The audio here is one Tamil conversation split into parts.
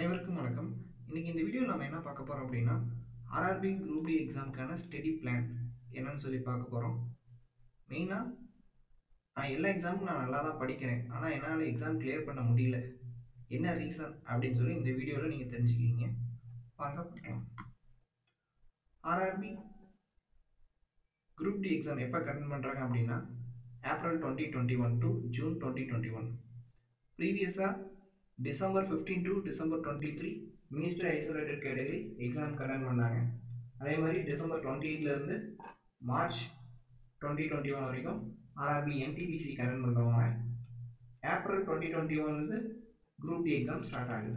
அனைவருக்கும் வணக்கம் இன்னைக்கு இந்த வீடியோவில் நம்ம என்ன பார்க்க போகிறோம் அப்படின்னா ஆர்ஆர்பி குரூப் டி எக்ஸாமுக்கான ஸ்டடி பிளான் என்னன்னு சொல்லி பார்க்க போகிறோம் மெயினாக நான் எல்லா எக்ஸாமுக்கும் நான் நல்லா தான் படிக்கிறேன் ஆனால் என்னால் எக்ஸாம் கிளியர் பண்ண முடியல என்ன ரீசன் அப்படின்னு சொல்லி இந்த வீடியோவில் நீங்கள் தெரிஞ்சுக்கிங்க வாங்க பார்க்கலாம் ஆர்ஆர்பி குரூப் டி எக்ஸாம் எப்போ கண்டக்ட் பண்ணுறாங்க அப்படின்னா April twenty twenty one to June twenty twenty one ப்ரீவியஸாக December fifteen to December twenty three minister isolated category exam conduct பண்ணாங்க அதே மாதிரி டிசம்பர் டுவெண்ட்டி எயிட்லேருந்து மார்ச் டுவெண்ட்டி டுவெண்ட்டி ஒன் வரைக்கும் ஆர்ஆர்பி என்டிபிசி கண்டக்ட் பண்ணுறவங்க ஏப்ரல் டுவெண்ட்டி டுவெண்ட்டி ஒன்லேருந்து குரூப் டி எக்ஸாம் ஸ்டார்ட் ஆகுது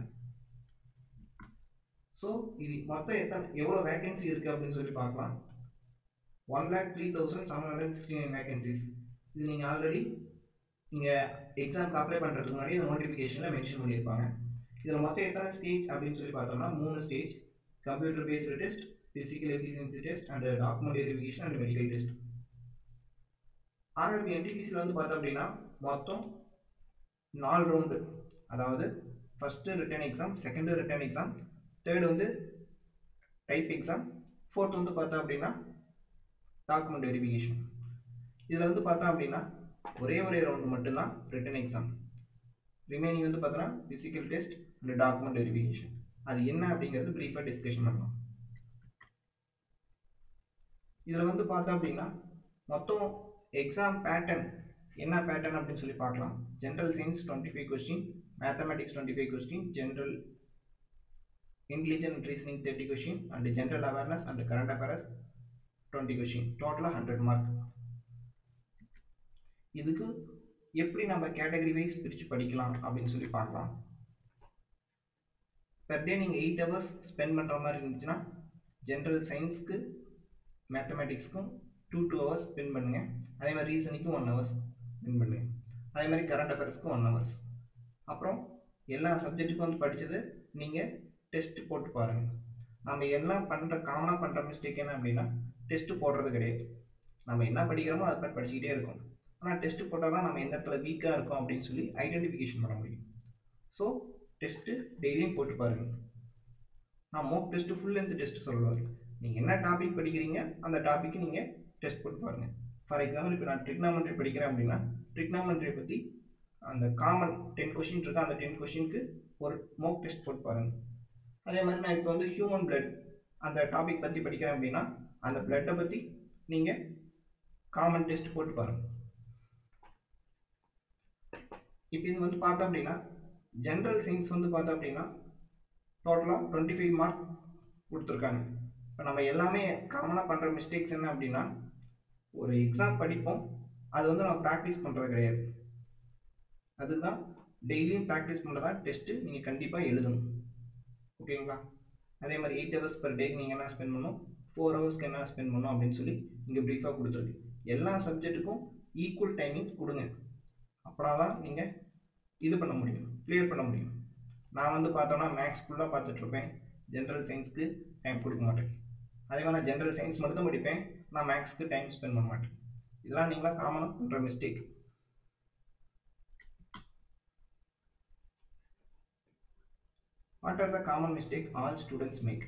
ஸோ இது மொத்தம் எத்தனை எவ்வளோ வேகன்சி இருக்குது அப்படின்னு சொல்லி பார்க்கலாம் one lakh three thousand seven hundred sixty nine vacancies இது நீங்கள் ஆல்ரெடி நீங்கள் எக்ஸாம்க்கு அப்ளை பண்ணுறதுக்கு முன்னாடி இந்த நோட்டிஃபிகேஷனில் மென்ஷன் பண்ணியிருப்பாங்க இதில் மொத்தம் எத்தனை ஸ்டேஜ் அப்படின்னு சொல்லி பார்த்தோம்னா மூணு stage computer based test physical efficiency test and document verification and medical test RRB என்டிபிசியில் வந்து பார்த்தோம் அப்படின்னா மொத்தம் நாலு ரவுண்டு அதாவது first written exam second written exam third வந்து டைப் எக்ஸாம் ஃபோர்த் வந்து பார்த்தோம் அப்படின்னா டாக்குமெண்ட் வெரிஃபிகேஷன் இதில் வந்து பார்த்தோம் அப்படின்னா ஒரே ஒரே ரவுண்டு மட்டும்தான் ரிட்டன் எக்ஸாம் ரிமைனிங் வந்து பார்த்தோன்னா physical test and document verification அது என்ன அப்படிங்கிறது ப்ரீஃபாக டிஸ்கஷன் பண்ணலாம் இதில் வந்து பார்த்தோம் அப்படின்னா மொத்தம் எக்ஸாம் பேட்டர்ன் என்ன பேட்டர்ன் அப்படின்னு சொல்லி பார்க்கலாம் general science twenty five question mathematics twenty five question general intelligent reasoning thirty question and general awareness and current affairs twenty question டோட்டலாக ஹண்ட்ரட் மார்க் இதுக்கு எப்படி நம்ம கேட்டகரி வைஸ் பிரித்து படிக்கலாம் அப்படின்னு சொல்லி பார்க்கலாம் பெர் டே நீங்கள் எயிட் ஹவர்ஸ் ஸ்பெண்ட் பண்ணுற மாதிரி இருந்துச்சுன்னா ஜென்ரல் சயின்ஸ்க்கு மேத்தமெட்டிக்ஸ்க்கும் டூ டூ ஹவர்ஸ் ஸ்பெண்ட் பண்ணுங்கள் அதே மாதிரி ரீசனிக்கும் ஒன் ஹவர்ஸ் ஸ்பெண்ட் பண்ணுங்கள் அதே மாதிரி கரண்ட் அஃபேர்ஸ்க்கு ஒன் ஹவர்ஸ் அப்புறம் எல்லா சப்ஜெக்ட்டுக்கும் வந்து படித்தது நீங்கள் டெஸ்ட் போட்டு பாருங்கள் நம்ம எல்லாம் பண்ணுற காமனாக பண்ணுற மிஸ்டேக் என்ன அப்படின்னா டெஸ்ட்டு போடுறது கிடையாது நம்ம என்ன படிக்கிறோமோ அதை மாதிரி படிச்சுக்கிட்டே இருக்கோம் ஆனால் டெஸ்ட்டு போட்டால் தான் நம்ம எந்த இடத்துல வீக்காக இருக்கோம் அப்படின்னு சொல்லி ஐடென்டிஃபிகேஷன் பண்ண முடியும் ஸோ டெஸ்ட்டு டெய்லியும் போட்டு பாருங்கள் நான் mock test full length test சொல்லுவார் நீங்கள் என்ன டாபிக் படிக்கிறீங்க அந்த டாப்பிக்கு நீங்கள் டெஸ்ட் போட்டு பாருங்கள் ஃபார் எக்ஸாம்பிள் இப்போ நான் ட்ரிக்னாமெண்ட்ரி படிக்கிறேன் அப்படின்னா ட்ரிக்னாமெண்ட்ரியை பற்றி அந்த காமன் டென் கொஷின் இருக்கா அந்த டென் கொஷினுக்கு ஒரு மோக் டெஸ்ட் போட்டு பாருங்கள் அதே மாதிரி நான் இப்போ வந்து ஹியூமன் பிளட் அந்த டாபிக் பற்றி படிக்கிறேன் அப்படின்னா அந்த பிளட்டை பற்றி நீங்கள் காமன் டெஸ்ட் போட்டு பாருங்கள் இப்போ இது வந்து பார்த்தோம் அப்படின்னா ஜென்ரல் சயின்ஸ் வந்து பார்த்தோம் அப்படின்னா டோட்டலாக டுவெண்ட்டி ஃபைவ் மார்க் கொடுத்துருக்காங்க இப்போ நம்ம எல்லாமே காமனாக பண்ணுற மிஸ்டேக்ஸ் என்ன அப்படின்னா ஒரு எக்ஸாம் படிப்போம் அது வந்து நம்ம ப்ராக்டிஸ் பண்ணுறது கிடையாது அதுதான் டெய்லியும் ப்ராக்டிஸ் பண்ணுறதா டெஸ்ட்டு நீங்கள் கண்டிப்பாக எழுதணும் ஓகேங்களா அதே மாதிரி எயிட் ஹவர்ஸ் பர் டேக்கு நீங்கள் என்ன ஸ்பெண்ட் பண்ணணும் ஃபோர் ஹவர்ஸ்க்கு என்ன ஸ்பெண்ட் பண்ணணும் அப்படின்னு சொல்லி இங்கே ப்ரீஃபாக கொடுத்துருக்கு எல்லா சப்ஜெக்ட்டுக்கும் ஈக்குவல் டைமிங் கொடுங்க அப்படின்னா தான் நீங்கள் இது பண்ண முடியும் கிளியர் பண்ண முடியும் நான் வந்து பார்த்தோன்னா மேக்ஸ் ஃபுல்லாக பார்த்துட்ருப்பேன் ஜென்ரல் சயின்ஸ்க்கு டைம் கொடுக்க மாட்டேன் அதே மாதிரி நான் ஜென்ரல் சயின்ஸ் மட்டும் தான் படிப்பேன் நான் மேக்ஸ்க்கு டைம் ஸ்பெண்ட் பண்ண மாட்டேன் இதெல்லாம் நீங்களாம் காமனாக பண்ணுற mistake what are the common mistake all students make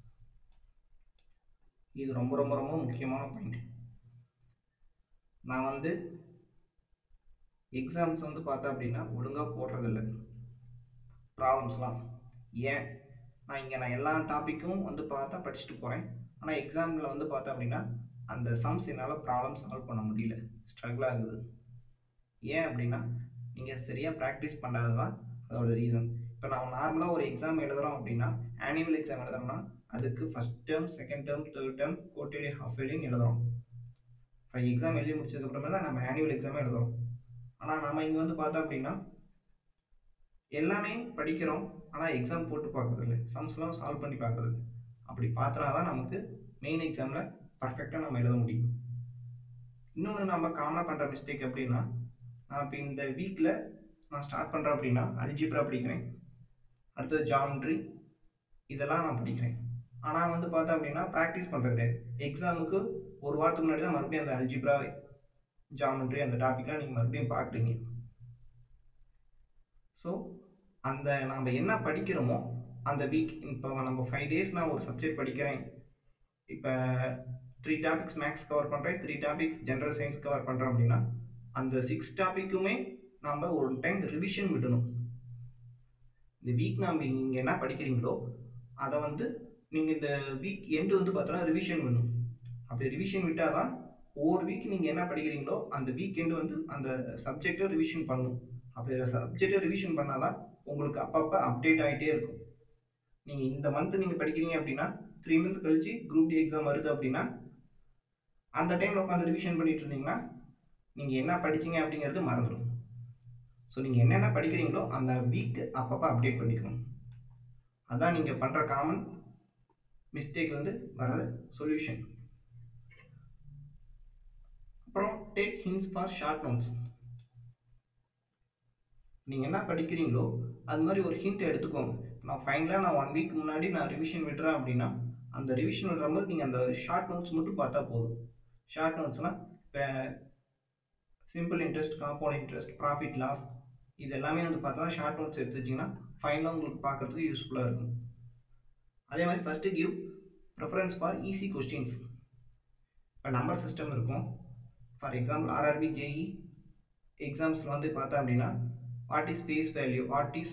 இது ரொம்ப ரொம்ப ரொம்ப முக்கியமான பாயிண்ட் நான் வந்து எக்ஸாம்ஸ் வந்து பார்த்தா அப்படின்னா ஒழுங்காக போடுறதில்ல ப்ராப்ளம்ஸ்லாம் ஏன் நான் இங்கே நான் எல்லா டாப்பிக்கும் வந்து பார்த்தா படிச்சுட்டு போகிறேன் ஆனால் எக்ஸாமில் வந்து பார்த்தா அப்படின்னா அந்த சம்ஸ் என்னால் ப்ராப்ளம் சால்வ் பண்ண முடியல ஸ்ட்ரகிள் ஆகுது ஏன் அப்படின்னா நீங்கள் சரியாக ப்ராக்டிஸ் பண்ணாதது தான் அதோட ரீசன் இப்போ நம்ம நார்மலாக ஒரு எக்ஸாம் எழுதுகிறோம் அப்படின்னா ஆனுவல் எக்ஸாம் எழுதுறோம்னா அதுக்கு first term second term third term quarterly half இயர்லின்னு எழுதுறோம் இப்போ எக்ஸாம் எழுதி முடிச்சதுக்கப்புறமே தான் நம்ம ஆனுவல் எக்ஸாமே எழுதுறோம் ஆனால் நம்ம இங்கே வந்து பார்த்தோம் அப்படின்னா எல்லாமே படிக்கிறோம் ஆனால் எக்ஸாம் போட்டு பார்க்குறதில்ல சம்ஸ்லாம் சால்வ் பண்ணி பார்க்குறது அப்படி பார்த்தனா தான் நமக்கு மெயின் எக்ஸாமில் பர்ஃபெக்டாக நம்ம எழுத முடியும் இன்னொன்று நம்ம காமனாக பண்ணுற மிஸ்டேக் அப்படின்னா நான் இப்போ இந்த வீக்கில் நான் ஸ்டார்ட் பண்ணுறேன் அப்படின்னா அல்ஜிப்ரா படிக்கிறேன் அடுத்தது ஜாமெட்ரி இதெல்லாம் நான் படிக்கிறேன் ஆனால் வந்து பார்த்தோம் அப்படின்னா ப்ராக்டிஸ் பண்ணுறது கிடையாது எக்ஸாமுக்கு ஒரு வாரத்துக்கு முன்னாடி தான் மறுபடியும் அந்த அல்ஜிப்ரா ஜாமெட்ரி அந்த டாப்பிக்லாம் நீங்கள் மறுபடியும் பார்க்குறீங்க ஸோ அந்த நாம் என்ன படிக்கிறோமோ அந்த வீக் இப்போ நம்ம ஃபைவ் டேஸ் நான் ஒரு சப்ஜெக்ட் படிக்கிறேன் இப்போ த்ரீ டாபிக்ஸ் மேக்ஸ் கவர் பண்ணுறேன் three topics general science cover பண்ணுறேன் அப்படின்னா அந்த சிக்ஸ் டாப்பிக்குமே நம்ம ஒரு டைம் ரிவிஷன் விடணும் இந்த வீக் நம்ம நீங்கள் என்ன படிக்கிறீங்களோ அதை வந்து நீங்கள் இந்த வீக் எண்டு வந்து பார்த்தோன்னா ரிவிஷன் வேணும் அப்படி ரிவிஷன் விட்டால் தான் ஒவ்வொரு வீக் நீங்கள் என்ன படிக்கிறீங்களோ அந்த வீக் எண்டு வந்து அந்த சப்ஜெக்டை ரிவிஷன் பண்ணணும் அப்படி சப்ஜெக்டை ரிவிஷன் பண்ணால் தான் உங்களுக்கு அப்பப்போ அப்டேட் ஆகிட்டே இருக்கும் நீங்கள் இந்த மந்த் நீங்கள் படிக்கிறீங்க அப்படின்னா த்ரீ மந்த் கழிச்சு குரூப் டி எக்ஸாம் வருது அப்படின்னா அந்த டைமில் உட்காந்து ரிவிஷன் பண்ணிட்டு இருந்தீங்கன்னா நீங்கள் என்ன படிச்சீங்க அப்படிங்கிறது மறந்துடும் ஸோ நீங்கள் என்னென்ன படிக்கிறீங்களோ அந்த வீக் அப்பப்போ அப்டேட் பண்ணிக்கணும் அதான் நீங்கள் பண்ணுற காமன் மிஸ்டேக்லேருந்து வர சொல்யூஷன் அப்புறம் take hints for short notes நீங்கள் என்ன படிக்கிறீங்களோ அது மாதிரி ஒரு ஹிண்ட் எடுத்துக்கோங்க நான் ஃபைனலாக நான் ஒன் வீக் முன்னாடி நான் ரிவிஷன் விடுறேன் அப்படின்னா அந்த ரிவிஷன் விடுறம்போது நீங்கள் அந்த ஷார்ட் நோட்ஸ் மட்டும் பார்த்தா போதும் ஷார்ட் நோட்ஸ்னால் இப்போ simple interest compound interest profit loss இது எல்லாமே வந்து பார்த்தோன்னா ஷார்ட் நோட்ஸ் எடுத்து வச்சிங்கன்னா ஃபைனலாக உங்களுக்கு பார்க்குறதுக்கு யூஸ்ஃபுல்லாக இருக்கும் அதே மாதிரி first give preference for easy questions இப்போ நம்பர் சிஸ்டம் இருக்கும் ஃபார் எக்ஸாம்பிள் ஆர்ஆர்பி ஜேஇ எக்ஸாம்ஸில் வந்து பார்த்தா அப்படின்னா what is face value what is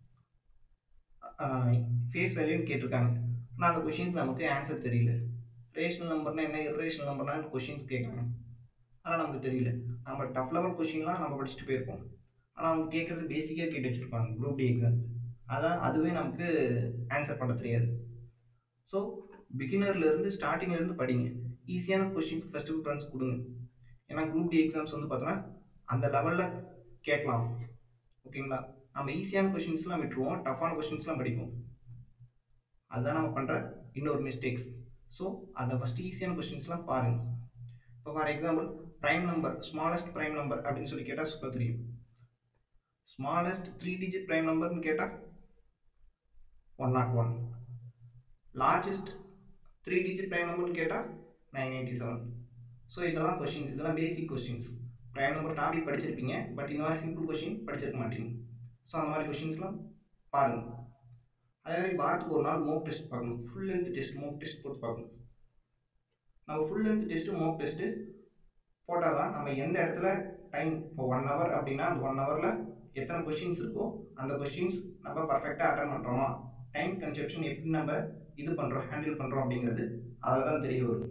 face வேல்யூன்னு கேட்டிருக்காங்க ஆனால் அந்த கொஷினுக்கு நமக்கு ஆன்சர் தெரியல ரேஷனல் நம்பர்னா என்ன இரேஷனல் நம்பர்னா கொஷின்ஸ் கேட்குறாங்க ஆனால் நமக்கு தெரியல நம்ம டஃப் லெவல் கொஷின்லாம் நம்ம படிச்சுட்டு போயிருப்போம் ஆனால் அவங்க கேட்குறது பேசிக்காக கேட்டு வச்சுருப்பாங்க குரூப் டி எக்ஸாம் அதான் அதுவே நமக்கு ஆன்சர் பண்ண தெரியாது ஸோ பிகினர்லேருந்து ஸ்டார்டிங்லேருந்து படிங்க ஈஸியான கொஷின்ஸ் ஃபஸ்ட்டு ப்ரிஃபரன்ஸ் கொடுங்க ஏன்னா குரூப் டி எக்ஸாம்ஸ் வந்து பார்த்தோன்னா அந்த லெவலில் கேட்கலாம் ஓகேங்களா நம்ம ஈஸியான கொஷின்ஸ்லாம் விட்டுருவோம் டஃப்பான கொஷின்ஸ்லாம் படிப்போம் அதுதான் நம்ம பண்ணுற இன்னொரு மிஸ்டேக்ஸ் ஸோ அதை ஃபஸ்ட்டு ஈஸியான கொஷின்ஸ்லாம் பாருங்கள் இப்போ for example prime number smallest prime number அப்படின்னு சொல்லி கேட்டால் சூப்பர் தெரியும் ஸ்மாலஸ்ட் த்ரீ டிஜிட் ப்ரைம் நம்பர்னு கேட்டால் one not one largest three digit prime நம்பர்னு கேட்டால் நைன் எயிட்டி செவன் ஸோ இதெல்லாம் கொஷின்ஸ் இதெல்லாம் basic questions prime number topic படிச்சிருப்பீங்க பட் இந்த மாதிரி சிம்பிள் கொஷின் படிச்சிருக்க மாட்டீங்க ஸோ அந்த மாதிரி கொஷின்ஸ்லாம் பாருங்கள் அதே மாதிரி வாரத்துக்கு ஒரு நாள் மோக் டெஸ்ட் பார்க்கணும் full length test mock test போட்டு பார்க்கணும் நம்ம full length test mock test போட்டால் தான் நம்ம எந்த இடத்துல டைம் இப்போ ஒன் ஹவர் அப்படின்னா அந்த ஒன் ஹவரில் எத்தனை கொஷின்ஸ் இருக்கோ அந்த கொஷின்ஸ் நம்ம பர்ஃபெக்டாக அட்டன் பண்ணுறோமா டைம் கன்செப்ஷன் எப்படி நம்ம இது பண்ணுறோம் ஹேண்டில் பண்ணுறோம் அப்படிங்கிறது அதில் தான் தெரிய வரும்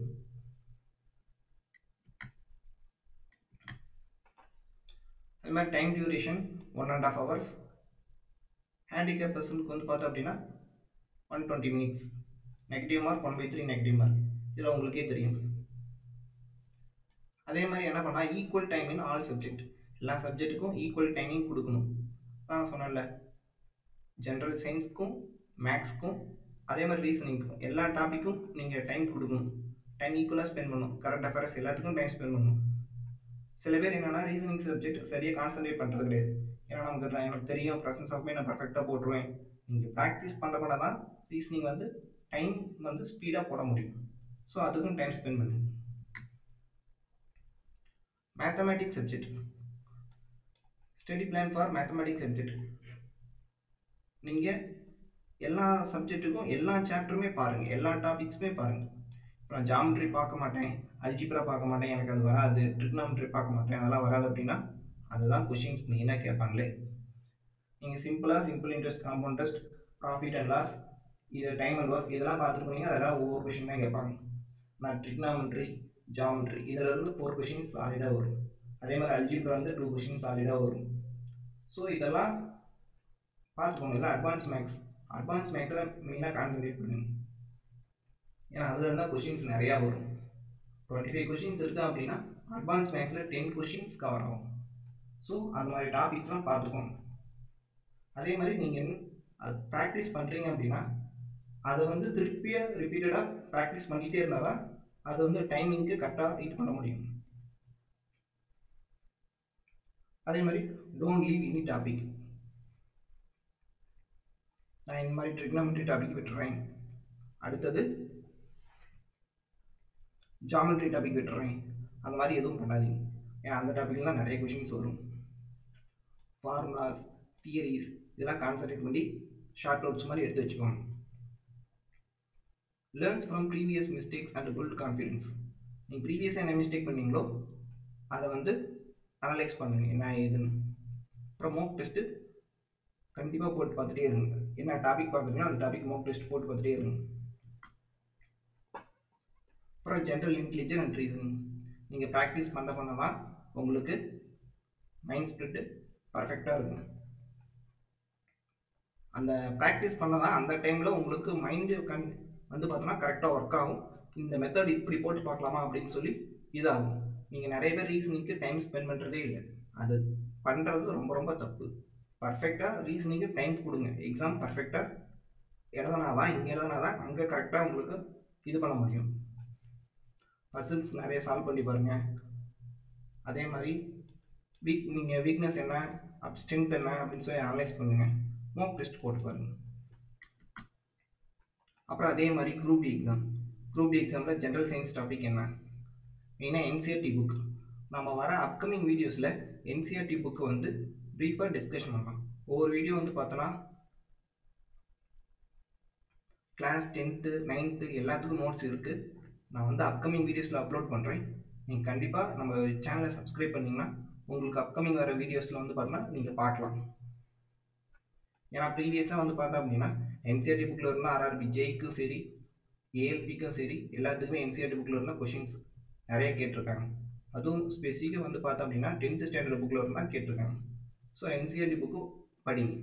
அது மாதிரி time duration one and half hours handicap பர்சனுக்கு வந்து பார்த்தோம் அப்படின்னா one twenty minutes negative mark one by three negative mark இதில் உங்களுக்கே தெரியும் அதே மாதிரி என்ன பண்ணால் equal time in all subject எல்லா சப்ஜெக்ட்டுக்கும் ஈக்குவல் டைமிங் கொடுக்கணும் நான் சொன்னேன்ல ஜென்ரல் சயின்ஸ்க்கும் மேக்ஸ்க்கும் அதே மாதிரி ரீசனிங்க்கும் எல்லா டாப்பிக்கும் நீங்கள் டைம் கொடுக்கணும் டைம் ஈக்குவலாக ஸ்பெண்ட் பண்ணணும் கரண்ட் அஃபேர்ஸ் எல்லாத்துக்கும் டைம் ஸ்பெண்ட் பண்ணணும் சில பேர் என்னென்னா ரீசனிங் சப்ஜெக்ட் சரியாக கான்சன்ட்ரேட் பண்ணுறது கிடையாது ஏன்னா நமக்கு எனக்கு தெரியும் ப்ரெசன்ஸ் ஆஃப்மே நான் பர்ஃபெக்டாக போட்டுருவேன் நீங்கள் ப்ராக்டிஸ் பண்ண பண்ண தான் ரீசனிங் வந்து டைம் வந்து ஸ்பீடாக போட முடியும் ஸோ அதுக்கும் டைம் ஸ்பெண்ட் பண்ணுங்க mathematics subject study plan for mathematics subject நீங்கள் எல்லா சப்ஜெக்ட்டுக்கும் எல்லா சாப்டருமே பாருங்கள் எல்லா டாபிக்ஸுமே பாருங்கள் இப்போ நான் ஜாமெட்ரி பார்க்க மாட்டேன் அல்ஜிப்ரா பார்க்க மாட்டேன் எனக்கு அது வராது ட்ரிக்னாமெட்ரி பார்க்க மாட்டேன் அதெல்லாம் வராது அப்படின்னா அதுதான் கொஷின்ஸ் மெயினாக கேட்பாங்களே நீங்கள் சிம்பிளாக simple interest compound test profit and loss இது டைம் அண்ட் ஒர்க் இதெல்லாம் பார்த்துட்டு போனீங்க அதெல்லாம் ஒவ்வொரு கொஷின் தான் கேட்பாங்க நான் ட்ரிக்னாமெட்ரி ஜாமெட்ரி இதில் இருந்து ஃபோர் கொஷின்ஸ் சாலிடாக வரும் அதே மாதிரி அல்ஜிப்ரா வந்து டூ கொஷின் சாலிடாக வரும் ஸோ இதெல்லாம் பார்த்துக்கோங்க இதெல்லாம் அட்வான்ஸ் மேக்ஸ் அட்வான்ஸ் மேக்ஸில் மெயினாக கான்சன்ட்ரேட் பண்ணுங்க ஏன்னா அதில் இருந்தால் கொஷின்ஸ் நிறையா வரும் டுவெண்ட்டி ஃபைவ் கொஷின்ஸ் இருக்குது அப்படின்னா அட்வான்ஸ் மேக்ஸில் டென் கொஷின்ஸ் கவர் ஆகும் ஸோ அந்த மாதிரி டாபிக்ஸ்லாம் பார்த்துக்கோங்க அதே மாதிரி நீங்கள் அது ப்ராக்டிஸ் பண்ணுறீங்க அப்படின்னா அதை வந்து திருப்பியாக ரிப்பீட்டடாக ப்ராக்டிஸ் பண்ணிகிட்டே இருந்தால் தான் அது வந்து டைமிங்க்கு கரெக்டாக இது பண்ண முடியும் அதே மாதிரி டோன்ட் லீவ் எனி டாபிக் நான் இந்த மாதிரி ட்ரிக்னாமெட்ரி டாபிக் விட்டுறேன் அடுத்தது ஜாமெட்ரி டாபிக் விட்டுறேன் அந்த மாதிரி எதுவும் பண்ணாதீங்க ஏன்னா அந்த டாப்பிக்லாம் நிறைய கொஷின்ஸ் வரும் ஃபார்முலாஸ் தியரிஸ் இதெல்லாம் கான்சன்ட்ரேட் பண்ணி ஷார்ட் நோட்ஸ் மாதிரி எடுத்து வச்சுக்கோங்க learns from previous mistakes and build confidence நீங்கள் ப்ரீவியஸாக என்ன மிஸ்டேக் பண்ணீங்களோ அதை வந்து அனலைஸ் பண்ணுங்கள் என்ன ஏதுன்னு அப்புறம் மோக் டெஸ்ட்டு கண்டிப்பாக போட்டு பார்த்துட்டே இருங்க என்ன டாபிக் பார்க்குறீங்களோ அந்த டாபிக் மோக் டெஸ்ட் போட்டு பார்த்துட்டே இருங்க அப்புறம் ஜென்ரல் இன்டெலிஜென்ஸ் அண்ட் ரீசனிங் நீங்கள் ப்ராக்டிஸ் பண்ண பண்ண தான் உங்களுக்கு மைண்ட் ஸ்ப்ரெட்டு பர்ஃபெக்டாக இருக்கும் அந்த ப்ராக்டிஸ் பண்ண தான் அந்த டைமில் உங்களுக்கு மைண்டு கண் வந்து பார்த்தோன்னா கரெக்டாக ஒர்க் ஆகும் இந்த மெத்தட் இப்படி போட்டு பார்க்கலாமா அப்படின்னு சொல்லி இதாகும் நீங்கள் நிறைய பேர் ரீசனிங்க்கு டைம் ஸ்பெண்ட் பண்ணுறதே இல்லை அது பண்ணுறது ரொம்ப ரொம்ப தப்பு பர்ஃபெக்டாக ரீசனிங்க்கு டைம் கொடுங்க எக்ஸாம் பர்ஃபெக்டாக எழுதுனா தான் இங்கே எழுதுனா தான் அங்கே கரெக்டாக உங்களுக்கு இது பண்ண முடியும் பர்சன்ஸ் நிறைய சால்வ் பண்ணி பாருங்கள் அதே மாதிரி வீக் நீங்கள் வீக்னஸ் என்ன அப் ஸ்ட்ரென்த் என்ன அப்படின்னு சொல்லி அனலைஸ் பண்ணுங்கள் மோக் டெஸ்ட் போட்டு பாருங்கள் அப்புறம் அதே மாதிரி group D exam group D எக்ஸாமில் ஜென்ரல் சயின்ஸ் டாபிக் என்ன மெயினாக என்சிஆர்டி புக் நம்ம வர அப்கமிங் வீடியோஸில் என்சிஆர்டி புக்கு வந்து ப்ரீஃபாக டிஸ்கஷன் பண்ணலாம் ஒவ்வொரு வீடியோ வந்து பார்த்தோன்னா கிளாஸ் டென்த்து நைன்த்து எல்லாத்துக்கும் நோட்ஸ் இருக்குது நான் வந்து அப்கமிங் வீடியோஸில் அப்லோட் பண்ணுறேன் நீங்கள் கண்டிப்பாக நம்ம சேனலை சப்ஸ்கிரைப் பண்ணிங்கன்னா உங்களுக்கு அப்கமிங் வர வீடியோஸில் வந்து பார்த்தோன்னா நீங்கள் பார்க்கலாம் ஏன்னா ப்ரீவியஸாக வந்து பார்த்தோம் அப்படின்னா என்சிஆர்டி புக்கில் இருந்தால் ஆர்ஆர்பி ஜேக்கும் சரி ஏஎல்பிக்கும் சரி எல்லாத்துக்குமே என்சிஆர்டி புக்கில் இருந்தால் கொஷின்ஸ் நிறைய கேட்டிருக்காங்க அதுவும் ஸ்பெசிஃபிக்காக வந்து பார்த்தோம் அப்படின்னா டென்த்து ஸ்டாண்டர்ட் புக்கில் இருந்தால் கேட்டிருக்காங்க ஸோ என்சிஆர்டி புக்கு படிங்க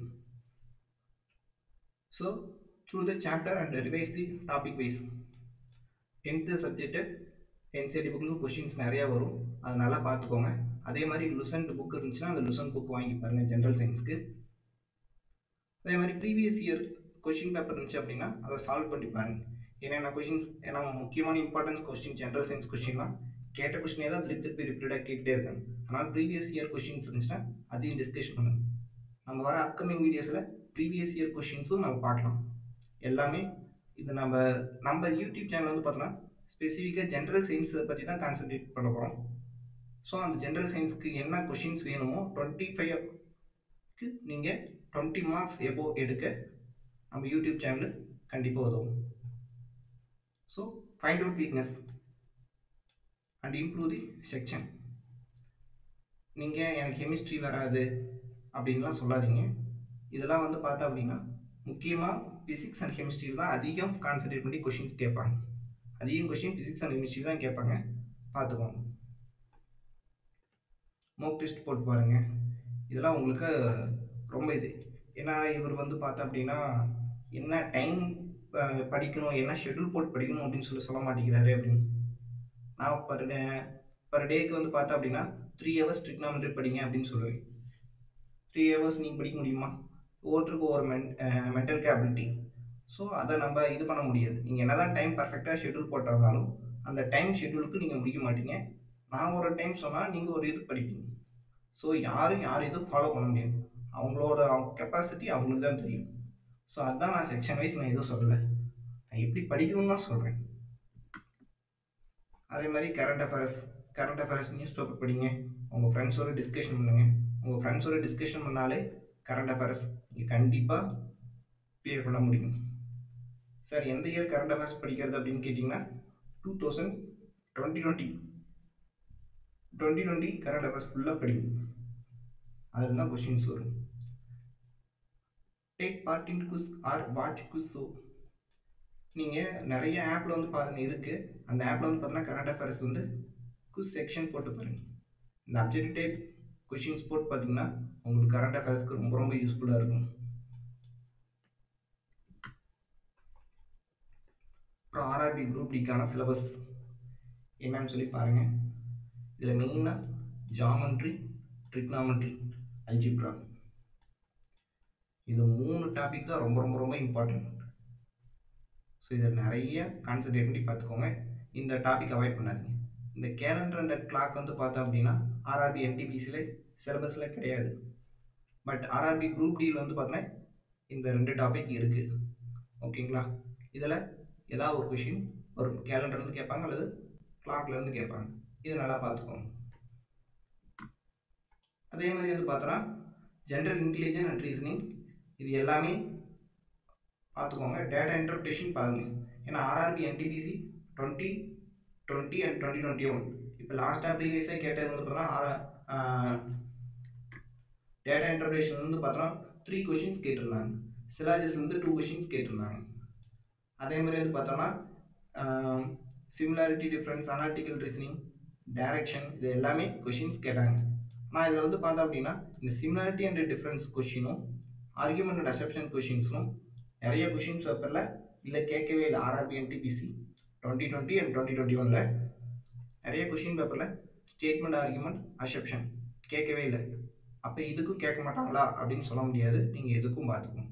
so through the chapter and revise the topic wise tenth subject NCERT புக்கில் கொஷின்ஸ் நிறையா வரும் அதை நல்லா பார்த்துக்கோங்க அதே மாதிரி லுசன்ட் புக் இருந்துச்சுன்னா அந்த லுசன்ட் புக் வாங்கி பாருங்கள் ஜென்ரல் சயின்ஸ்க்கு அதே மாதிரி ப்ரீவியஸ் இயர் கொஷின் பேப்பர் இருந்துச்சு அப்படின்னா அதை சால்வ் பண்ணி பாருங்கள் என்னென்ன கொஷின்ஸ் ஏன்னா முக்கியமான இம்பார்ட்டன்ஸ் கொஸ்டின் ஜென்ரல் சயின்ஸ் கொஸ்டின்லாம் கேட்ட கொஸ்டினே தான் திருப்பி திருப்பி ரிப்பீட்டாக கேட்டே இருக்காங்க ஆனால் ப்ரீவியஸ் இயர் கொஷின்ஸ் இருந்துச்சுன்னா அதையும் டிஸ்கஸ் பண்ணுங்க நம்ம வர அப்கமிங் வீடியோஸில் ப்ரீவியஸ் இயர் கொஷின்ஸும் நம்ம பார்க்கலாம் எல்லாமே இது நம்ம நம்ம யூடியூப் சேனல் வந்து பார்த்தோன்னா ஸ்பெசிஃபிக்காக ஜென்ரல் சயின்ஸை பற்றி தான் கான்சன்ட்ரேட் பண்ண போகிறோம் ஸோ அந்த ஜென்ரல் சயின்ஸ்க்கு என்ன கொஷின்ஸ் வேணுமோ டுவெண்ட்டி ஃபைவ்க்கு நீங்கள் டுவெண்ட்டி மார்க்ஸ் எபோ எடுக்க நம்ம யூடியூப் சேனல் கண்டிப்பாக உதவும் so find out weakness and improve the section நீங்கள் எனக்கு கெமிஸ்ட்ரி வராது அப்படின்லாம் சொல்லாதீங்க இதெல்லாம் வந்து பார்த்தா அப்படின்னா முக்கியமாக ஃபிசிக்ஸ் அண்ட் கெமிஸ்ட்ரியில் தான் அதிகம் கான்சன்ட்ரேட் பண்ணி கொஷின்ஸ் கேட்பாங்க அதிகம் கொஷின் ஃபிசிக்ஸ் அண்ட் கெமிஸ்ட்ரி தான் கேட்பாங்க பார்த்துக்கோங்க மோக் டெஸ்ட் போட்டு பாருங்கள் இதெல்லாம் உங்களுக்கு ரொம்ப இது ஏன்னா இவர் வந்து பார்த்தா அப்படின்னா என்ன டைம் படிக்கணும் என்ன ஷெட்யூல் போட்டு படிக்கணும் அப்படின்னு சொல்லி சொல்ல மாட்டேங்கிறாரு அப்படின்னு நான் பர் டே பர் டேக்கு வந்து பார்த்தா அப்படின்னா த்ரீ ஹவர்ஸ் ட்ரிக்னாமெட்ரி படிங்க அப்படின்னு சொல்லுவேன் த்ரீ ஹவர்ஸ் நீங்கள் படிக்க முடியுமா ஒவ்வொருத்தருக்கும் ஒவ்வொரு மென் மென்டல் கேபிலிட்டி ஸோ அதை நம்ம இது பண்ண முடியாது நீங்கள் என்ன தான் டைம் பர்ஃபெக்டாக ஷெட்யூல் போட்டிருந்தாலும் அந்த டைம் ஷெட்யூலுக்கு நீங்கள் முடிக்க மாட்டீங்க நான் ஒரு டைம் சொன்னால் நீங்கள் ஒரு இது படிப்பீங்க ஸோ யாரும் யாரும் எதுவும் ஃபாலோ பண்ண முடியாது அவங்களோட அவங்க கெப்பாசிட்டி அவங்களுக்கு தான் தெரியும் ஸோ அதுதான் நான் செக்ஷன் வைஸ் நான் எதுவும் சொல்லலை நான் எப்படி படிக்கணும்னு தான் சொல்கிறேன் அதே மாதிரி current affairs current affairs news paper படிங்க உங்கள் ஃப்ரெண்ட்ஸோட டிஸ்கஷன் பண்ணுங்கள் உங்கள் ஃப்ரெண்ட்ஸோட டிஸ்கஷன் பண்ணாலே கரண்ட் அஃபேர்ஸ் நீங்கள் கண்டிப்பாக கிளியர் பண்ண முடியும் சார் எந்த இயர் கரண்ட் அஃபேர்ஸ் படிக்கிறது அப்படின்னு கேட்டிங்கன்னா two thousand twenty twenty twenty twenty current affairs ஃபுல்லாக படிங்க அதில் தான் கொஷின்ஸ் வரும் take part in quiz or watch quiz show நீங்கள் நிறைய ஆப்பில் வந்து பாருங்கள் இருக்குது அந்த ஆப்பில் வந்து பார்த்தீங்கன்னா கரண்ட் அஃபேர்ஸ் வந்து குஸ் செக்ஷன் போட்டு பாருங்கள் இந்த அப்ஜெக்டிவ் டைப் கொஷின்ஸ் போட்டு பார்த்தீங்கன்னா உங்களுக்கு கரண்ட் அஃபேர்ஸ்க்கு ரொம்ப ரொம்ப யூஸ்ஃபுல்லாக இருக்கும் அப்புறம் ஆர்ஆர்பி குரூப் டிக்கான சிலபஸ் என்னன்னு சொல்லி பாருங்கள் இதில் மெயினாக ஜாமெண்ட்ரி ட்ரிக்னாமெண்ட்ரி அல்ஜிப்ரா இது மூணு டாபிக் தான் ரொம்ப ரொம்ப ரொம்ப இம்பார்ட்டன்ட் ஸோ இதை நிறைய கான்சன்ட்ரேட் பண்ணி பார்த்துக்கோங்க இந்த டாபிக் அவாய்ட் பண்ணாதீங்க இந்த கேலண்டர் அண்ட் கிளாக் வந்து பார்த்தோம் அப்படின்னா ஆர்ஆர்பி என்டிபிசியில் சிலபஸில் கிடையாது பட் ஆர்ஆர்பி குரூப் டியில் வந்து பார்த்தோன்னா இந்த ரெண்டு டாபிக் இருக்குது ஓகேங்களா இதில் ஏதாவது ஒரு கொஷின் ஒரு கேலண்டர்லேருந்து கேட்பாங்க அல்லது கிளாக்லேருந்து கேட்பாங்க இது நல்லா பார்த்துக்கோங்க அதே மாதிரி வந்து பார்த்தோன்னா ஜென்ரல் இன்டெலிஜென்ஸ் அண்ட் ரீசனிங் இது எல்லாமே பார்த்துக்கோங்க டேட்டா இன்டர்பிரேஷன் பாருங்கள் ஏன்னா RRB NTPC twenty twenty and twenty twenty one இப்போ லாஸ்ட்டாக ப்ரீவியஸாக கேட்டது வந்து பார்த்தோன்னா டேட்டா இன்டர்பிரேஷன் வந்து பார்த்தோன்னா த்ரீ கொஷின்ஸ் கேட்டிருந்தாங்க சிலாஜஸ்லேருந்து டூ கொஷின்ஸ் கேட்டிருந்தாங்க அதே மாதிரி வந்து பார்த்தோன்னா similarity difference analytical reasoning direction இது எல்லாமே கொஷின்ஸ் கேட்டாங்க ஆனால் இதில் வந்து பார்த்தோம் அப்படின்னா இந்த சிமிலாரிட்டி அண்ட் டிஃப்ரென்ஸ் கொஷினும் ஆர்குமெண்ட் அண்ட் அசப்ஷன் கொஷின்ஸும் நிறைய கொஷின்ஸ் பேப்பரில் இல்லை கேட்கவே இல்லை RRB NTPC twenty twenty and twenty twenty ஒனில் நிறைய கொஷின் பேப்பரில் ஸ்டேட்மெண்ட் ஆர்குமெண்ட் அசப்ஷன் கேட்கவே இல்லை அப்போ இதுக்கும் கேட்க மாட்டாங்களா அப்படின்னு சொல்ல முடியாது நீங்கள் எதுக்கும் பார்த்துக்கணும்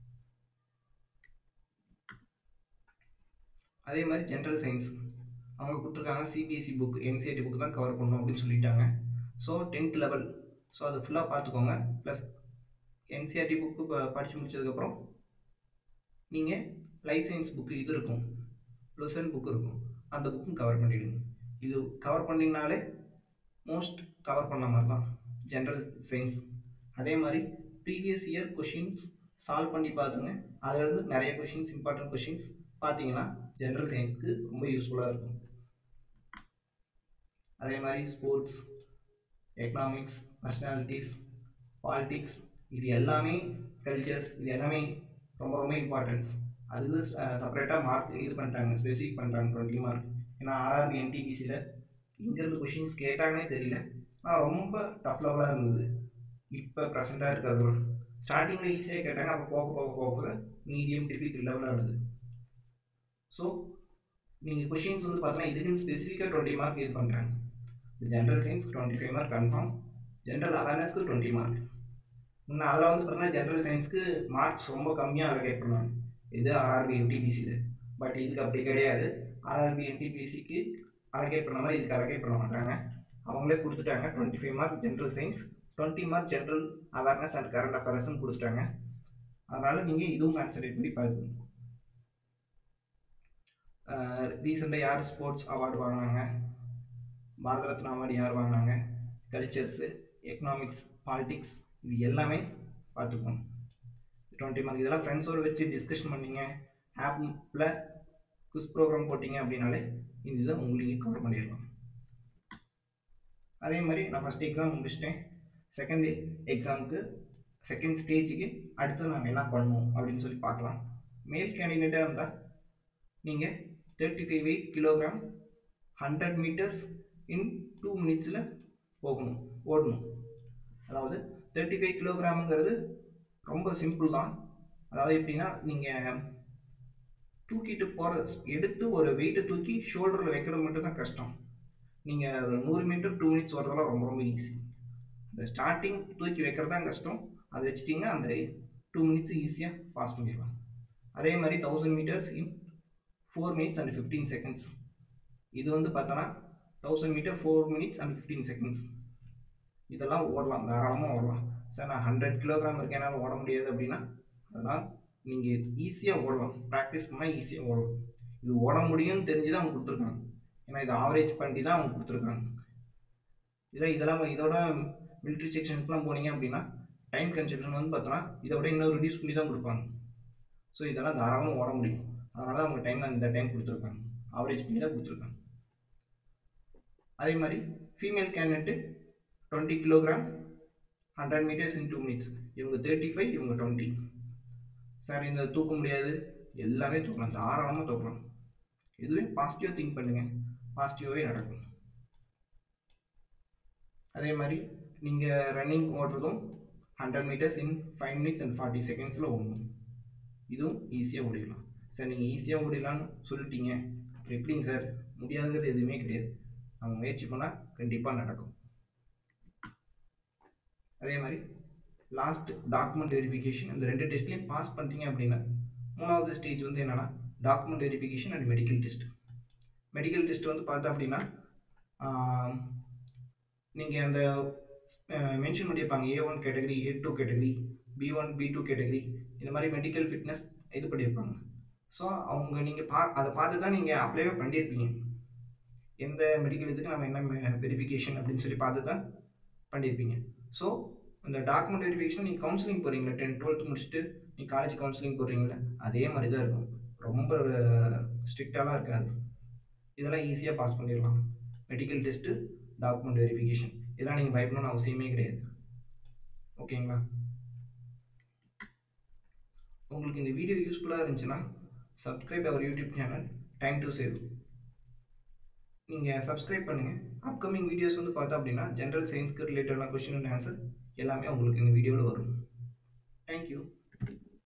அதே மாதிரி ஜென்ரல் சயின்ஸ் அவங்க கொடுத்துருக்காங்க சிபிஎஸ்சி புக் என்சிஆர்டி புக் தான் கவர் பண்ணணும் அப்படின்னு சொல்லிட்டாங்க ஸோ டென்த் லெவல் ஸோ அதை ஃபுல்லாக பார்த்துக்கோங்க ப்ளஸ் என்சிஆர்டி புக்கு இப்போ படித்து முடிச்சதுக்கப்புறம் நீங்கள் லைஃப் சயின்ஸ் புக்கு இது இருக்கும் ப்ளூசன் புக் இருக்கும் அந்த புக்கும் கவர் பண்ணிவிடுங்க இது கவர் பண்ணிங்கனாலே மோஸ்ட் கவர் பண்ண மாதிரி தான் ஜென்ரல் சயின்ஸ் அதே மாதிரி ப்ரீவியஸ் இயர் கொஷின்ஸ் சால்வ் பண்ணி பார்த்துங்க அதுலேருந்து நிறைய கொஷின்ஸ் இம்பார்ட்டன்ட் கொஷின்ஸ் பார்த்தீங்கன்னா ஜென்ரல் சயின்ஸ்க்கு ரொம்ப யூஸ்ஃபுல்லாக இருக்கும் அதே மாதிரி ஸ்போர்ட்ஸ் எக்கனாமிக்ஸ் பர்சனாலிட்டிஸ் பாலிட்டிக்ஸ் இது எல்லாமே கல்ச்சர்ஸ் இது எல்லாமே ரொம்ப ரொம்ப இம்பார்ட்டன்ஸ் அதுக்கு செப்பரேட்டாக மார்க் இது பண்ணிட்டாங்க ஸ்பெசிஃபிக் பண்ணுறாங்க டுவெண்ட்டி மார்க் ஏன்னா ஆர்ஆர்பி என்டிபிசியில் இங்கேருந்து கொஷின்ஸ் கேட்டாங்கன்னே தெரியல ஆனால் ரொம்ப டஃப் லெவலாக இருந்தது இப்போ ப்ரெசண்ட்டாக இருக்கிறது ஸ்டார்டிங்கில் ஈஸியாக கேட்டாங்க அப்போ போக போக போக போக மீடியம் டிஃபிகல்ட் லெவலாக இருந்தது ஸோ நீங்கள் கொஷின்ஸ் வந்து பார்த்தோன்னா இதுக்குன்னு ஸ்பெசிஃபிக்காக டுவெண்ட்டி மார்க் இது பண்ணுறாங்க ஜென்ரல் சயின்ஸ்க்கு twenty five mark confirm general அவேர்னஸ்க்கு டுவெண்ட்டி மார்க் இன்னும் அதில் வந்து பார்த்தீங்கன்னா ஜென்ரல் சயின்ஸ்க்கு மார்க்ஸ் ரொம்ப கம்மியாக அலகேட் பண்ணுவாங்க இது ஆர்ஆர்பி என்டிபிசியில் பட் இதுக்கு அப்படி கிடையாது ஆர்ஆர்பி என்டிபிசிக்கு அலகேட் பண்ண மாதிரி இதுக்கு அலகேட் பண்ண மாட்டாங்க அவங்களே கொடுத்துட்டாங்க twenty five mark general science twenty mark general awareness and current அஃபேர்ஸ்னு கொடுத்துட்டாங்க அதனால் நீங்கள் இதுவும் கான்சன்ட்ரேட் பண்ணி பார்க்கணும் ரீசெண்டாக யார் ஸ்போர்ட்ஸ் அவார்டு வாங்கினாங்க பாரத ரத்னா அவார்டு யார் வாங்கினாங்க கல்ச்சர்ஸு எக்கனாமிக்ஸ் பாலிட்டிக்ஸ் இது எல்லாமே பார்த்துக்கணும் டுவெண்ட்டி மார்க் இதெல்லாம் ஃப்ரெண்ட்ஸோடு வச்சு டிஸ்கஷன் பண்ணீங்க ஆப்பில் குஸ் ப்ரோக்ராம் போட்டிங்க அப்படின்னாலே இந்த இதை உங்களுக்கு கவர் பண்ணிடலாம் அதே மாதிரி நான் ஃபஸ்ட் எக்ஸாம் முடிச்சிட்டேன் செகண்ட் எக்ஸாமுக்கு செகண்ட் ஸ்டேஜுக்கு அடுத்து நாங்கள் என்ன பண்ணுவோம் அப்படின்னு சொல்லி பார்க்கலாம் மேல் கேண்டிடேட்டாக இருந்தால் நீங்கள் thirty five eight kilogram hundred meters in two மினிட்ஸில் போகணும் ஓடணும் அதாவது தேர்ட்டி ஃபைவ் கிலோகிராமுங்கிறது ரொம்ப சிம்பிள் தான் அதாவது எப்படின்னா நீங்கள் தூக்கிட்டு போகிற எடுத்து ஒரு வெயிட்டை தூக்கி ஷோல்டரில் வைக்கிறது மட்டும் தான் கஷ்டம் நீங்கள் ஒரு நூறு மீட்டர் டூ மினிட்ஸ் வரதெல்லாம் ரொம்ப ரொம்ப ஈஸி இந்த ஸ்டார்டிங் தூக்கி வைக்கிறது தான் கஷ்டம் அதை வச்சிட்டிங்கன்னா அந்த டூ மினிட்ஸ் ஈஸியாக பாஸ் பண்ணிடலாம் அதே மாதிரி thousand meters in four minutes and fifteen seconds இது வந்து பார்த்தோன்னா thousand meter four minutes and fifteen seconds இதெல்லாம் ஓடலாம் தாராளமாக ஓடலாம் சார் நான் ஹண்ட்ரட் கிலோகிராம் இருக்கேன் என்னால் ஓட முடியாது அப்படின்னா அதெல்லாம் நீங்கள் ஈஸியாக ஓடலாம் ப்ராக்டிஸ் பண்ணால் ஈஸியாக ஓடலாம் இது ஓட முடியும்னு தெரிஞ்சு தான் அவங்க கொடுத்துருக்காங்க ஏன்னா இது ஆவரேஜ் பண்ணி தான் அவங்க கொடுத்துருக்காங்க இதில் இதெல்லாம் இதோட மிலிட்ரி செக்ஷனுக்குலாம் போனீங்க அப்படின்னா டைம் கன்செப்ஷன் வந்து பார்த்தோன்னா இதை விட இன்னும் ரிடியூஸ் பண்ணி தான் கொடுப்பாங்க ஸோ இதெல்லாம் தாராளமாக ஓட முடியும் அதனால தான் அவங்க டைம் இந்த டைம் கொடுத்துருக்காங்க ஆவரேஜ் பண்ணி தான் கொடுத்துருக்காங்க அதே மாதிரி female candidate twenty kilogram hundred meters in two minutes இவங்க தேர்ட்டி ஃபைவ் இவங்க டுவெண்ட்டி சார் இந்த தூக்க முடியாது எல்லாமே தூக்கலாம் தாராளமாக தூக்கலாம் எதுவே பாசிட்டிவாக திங்க் பண்ணுங்கள் பாசிட்டிவாகவே நடக்கும் அதே மாதிரி நீங்கள் ரன்னிங் ஓடுறதும் hundred meters in five minutes and forty செகண்ட்ஸில் ஓடணும் இதுவும் ஈஸியாக ஓடிடலாம் சார் நீங்கள் ஈஸியாக ஓடிடலான்னு சொல்லிட்டீங்க அப்புறம் எப்படிங்க சார் முடியாதுங்கிறது எதுவுமே கிடையாது நம்ம முயற்சி பண்ணால் கண்டிப்பாக நடக்கும் அதே மாதிரி லாஸ்ட் டாக்குமெண்ட் வெரிஃபிகேஷன் இந்த ரெண்டு டெஸ்ட்லையும் பாஸ் பண்ணிட்டீங்க அப்படின்னா மூணாவது ஸ்டேஜ் வந்து என்னென்னா document verification and medical test medical test வந்து பார்த்தா அப்படின்னா நீங்கள் அந்த மென்ஷன் பண்ணியிருப்பாங்க A one category A two category B one B two category இந்த மாதிரி மெடிக்கல் ஃபிட்னஸ் இது பண்ணியிருப்பாங்க ஸோ அவங்க நீங்கள் பா அதை பார்த்து தான் நீங்கள் அப்ளைவே பண்ணியிருப்பீங்க எந்த மெடிக்கல் இதுக்கு நம்ம என்ன வெரிஃபிகேஷன் அப்படின்னு சொல்லி பார்த்து தான் பண்ணியிருப்பீங்க ஸோ இந்த டாக்குமெண்ட் வெரிஃபிகேஷன் நீங்கள் கவுன்சிலிங் போகிறீங்களா டென் டுவெல்த் முடிச்சுட்டு நீ காலேஜ் கவுன்சிலிங் போடுறீங்களே அதே மாதிரி தான் இருக்கும் ரொம்ப ஸ்ட்ரிக்டாலாம் இருக்காது இதெல்லாம் ஈஸியாக பாஸ் பண்ணிடலாம் மெடிக்கல் டெஸ்ட்டு டாக்குமெண்ட் வெரிஃபிகேஷன் இதெல்லாம் நீங்கள் பயப்படணும்னு அவசியமே கிடையாது ஓகேங்களா உங்களுக்கு இந்த வீடியோ யூஸ்ஃபுல்லாக இருந்துச்சுன்னா subscribe our YouTube channel time to save நீங்கள் சப்ஸ்கிரைப் பண்ணுங்கள் அப்கமிங் வீடியோஸ் வந்து பார்த்தா அப்படின்னா ஜென்ரல் சயின்ஸ்க்கு ரிலேட்டடான கொஷின் அண்ட் ஆன்சர் எல்லாமே உங்களுக்கு இந்த வீடியோவில் வரும் தேங்க்யூ